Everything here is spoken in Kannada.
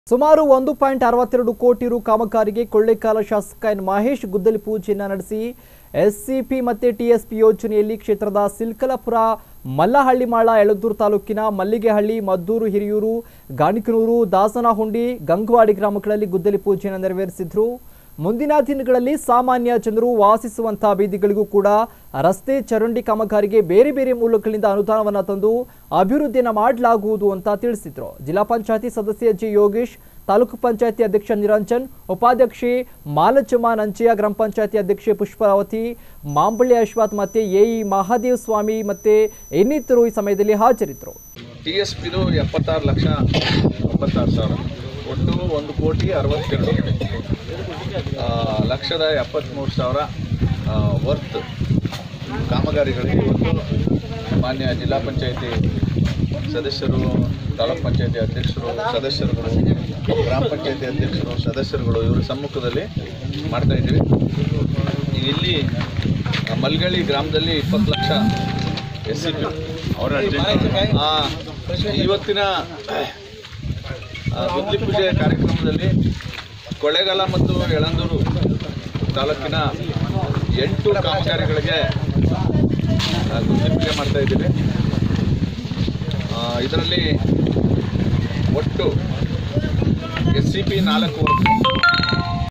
ಸುಮಾರು ಒಂದು ಪಾಯಿಂಟ್ ಅರವತ್ತೆರಡು ಕೋಟಿ ರು ಕಾಮಗಾರಿಗೆ ಕೊಳ್ಳೇಕಾಲ ಶಾಸಕ ಎನ್ ಮಹೇಶ್ ಗುದ್ದಲಿ ಪೂಜೆಯನ್ನು ನಡೆಸಿ ಎಸ್ಸಿಪಿ ಮತ್ತು ಟಿಎಸ್ಪಿ ಯೋಜನೆಯಲ್ಲಿ ಕ್ಷೇತ್ರದ ಸಿಲ್ಕಲಪುರ ಮಲ್ಲಹಳ್ಳಿಮಾಳ ಎಳದೂರು ತಾಲೂಕಿನ ಮಲ್ಲಿಗೆಹಳ್ಳಿ ಮದ್ದೂರು ಹಿರಿಯೂರು ಗಾಣಿಕನೂರು ದಾಸನಹುಂಡಿ ಗಂಗವಾಡಿ ಗ್ರಾಮಗಳಲ್ಲಿ ಗುದ್ದಲಿ ಪೂಜೆಯನ್ನು ನೆರವೇರಿಸಿದ್ರು ಮುಂದಿನ ದಿನಗಳಲ್ಲಿ ಸಾಮಾನ್ಯ ಜನರು ವಾಸಿಸುವಂತಹ ಬೀದಿಗಳಿಗೂ ಕೂಡ ರಸ್ತೆ ಚರಂಡಿ ಕಾಮಗಾರಿಗೆ ಬೇರೆ ಬೇರೆ ಮೂಲಗಳಿಂದ ಅನುದಾನವನ್ನು ತಂದು ಅಭಿವೃದ್ಧಿಯನ್ನು ಮಾಡಲಾಗುವುದು ಅಂತ ತಿಳಿಸಿದ್ರು ಜಿಲ್ಲಾ ಪಂಚಾಯತಿ ಸದಸ್ಯ ಜಿ ಯೋಗೇಶ್ ತಾಲೂಕು ಪಂಚಾಯತಿ ಅಧ್ಯಕ್ಷ ನಿರಂಜನ್ ಉಪಾಧ್ಯಕ್ಷೆ ಮಾಲಚಮ್ಮ ನಂಚೆಯ ಗ್ರಾಮ ಪಂಚಾಯತಿ ಅಧ್ಯಕ್ಷೆ ಪುಷ್ಪಾವತಿ ಮಾಂಬಳ್ಳಿ ಅಶ್ವಥ್ ಮತ್ತೆ ಎಇ ಮಹಾದೇವ್ ಸ್ವಾಮಿ ಮತ್ತೆ ಇನ್ನಿತರು ಈ ಸಮಯದಲ್ಲಿ ಹಾಜರಿದ್ದರು ಟಿ ಎಸ್ ಪಿದು ಎಪ್ಪತ್ತಾರು ಲಕ್ಷ ಎಪ್ಪತ್ತಾರು ಸಾವಿರ ಒಟ್ಟು ಒಂದು ಕೋಟಿ ಅರವತ್ತೆರಡು ಆ, ಲಕ್ಷದ ಎಪ್ಪತ್ತ್ಮೂರು ಸಾವಿರ ಆ, ವರ್ತ್ ಕಾಮಗಾರಿಗಳಿಗೆ ಇವತ್ತು ಮಾನ್ಯ ಜಿಲ್ಲಾ ಪಂಚಾಯತಿ ಸದಸ್ಯರು ತಾಲೂಕ್ ಪಂಚಾಯತಿ ಅಧ್ಯಕ್ಷರು ಸದಸ್ಯರುಗಳು ಗ್ರಾಮ ಪಂಚಾಯತಿ ಅಧ್ಯಕ್ಷರು ಸದಸ್ಯರುಗಳು ಇವರ ಸಮ್ಮುಖದಲ್ಲಿ ಮಾಡ್ತಾ ಇದ್ದೀವಿ ಇಲ್ಲಿ ಆ, ಮಲ್ಗಳಿ ಗ್ರಾಮದಲ್ಲಿ ಇಪ್ಪತ್ತು ಲಕ್ಷ ಎಸ್ ಸಿ ಪಿ ಇವತ್ತಿನ ಆ, ಗುದ್ಲಿ ಪೂಜೆ ಕಾರ್ಯಕ್ರಮದಲ್ಲಿ ಕೊಳ್ಳೇಗಾಲ ಮತ್ತು ಯಳಂದೂರು ತಾಲೂಕಿನ ಎಂಟು ಕಾಮಗಾರಿಗಳಿಗೆ ಆ, ಗುದ್ಲಿ ಪೂಜೆ ಮಾಡ್ತಾ ಇದ್ದೀವಿ ಆ, ಇದರಲ್ಲಿ ಒಟ್ಟು ಎಸ್ ಸಿ ಪಿ ನಾಲ್ಕು ವರ್ಗ